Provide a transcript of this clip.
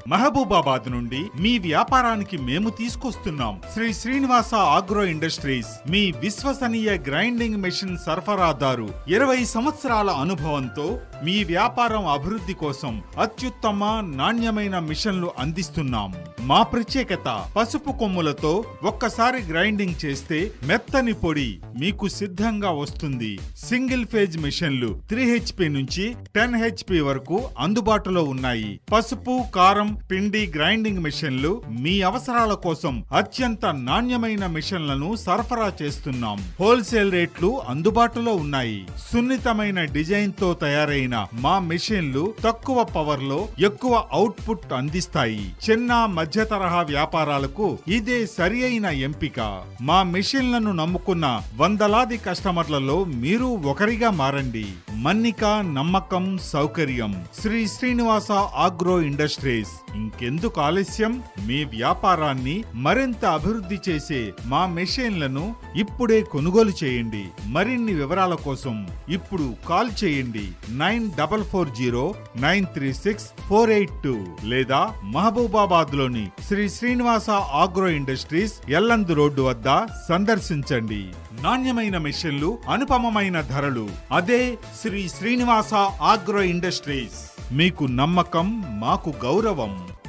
మహబూబాబాద్ నుండి మీ వ్యాపారానికి మేము తీసుకొస్తున్నాం శ్రీ శ్రీనివాస ఆగ్రో ఇండస్ట్రీస్ మీ విశ్వసనీయ గ్రైండింగ్ మెషిన్ సరఫరాదారు ఇరవై సంవత్సరాల అనుభవంతో మీ వ్యాపారం అభివృద్ధి కోసం అత్యుత్తమ నాణ్యమైన మిషన్లు అందిస్తున్నాం మా ప్రత్యేకత పసుపు కొమ్ములతో ఒక్కసారి గ్రైండింగ్ చేస్తే మెత్తని పొడి మీకు సిద్ధంగా వస్తుంది సింగిల్ ఫేజ్ మిషన్లు త్రీ హెచ్పి నుంచి టెన్ హెచ్పి వరకు అందుబాటులో ఉన్నాయి పసుపు కారం పిండి గ్రైండింగ్ మిషన్లు మీ అవసరాల కోసం అత్యంత నాణ్యమైన మిషన్లను సరఫరా చేస్తున్నాం హోల్సేల్ రేట్లు అందుబాటులో ఉన్నాయి సున్నితమైన డిజైన్ తో తయారైన మా మిషన్లు తక్కువ పవర్ లో ఎక్కువ అవుట్పుట్ అందిస్తాయి చిన్న మధ్య తరహా వ్యాపారాలకు ఇదే సరి అయిన ఎంపిక మా మిషన్లను నమ్ముకున్న వందలాది కస్టమర్లలో మీరు ఒకరిగా మారండి మన్నిక నమ్మకం సౌకర్యం శ్రీ శ్రీనివాస ఆగ్రో ఇండస్ట్రీస్ ఇంకెందుకు ఆలస్యం మీ వ్యాపారాన్ని మరింత అభివృద్ధి చేసే మా మెషిన్లను ఇప్పుడే కొనుగోలు చేయండి మరిన్ని వివరాల కోసం ఇప్పుడు కాల్ చేయండి nine double four zero nine three six four eight two లేదా మహబూబాబాద్ లోని Shri Srinivasa agro industries Yellandu road వద్ద సందర్శించండి నాణ్యమైన మిషన్లు అనుపమమైన ధరలు అదే శ్రీ శ్రీనివాస ఆగ్రో ఇండస్ట్రీస్ మీకు నమ్మకం మాకు గౌరవం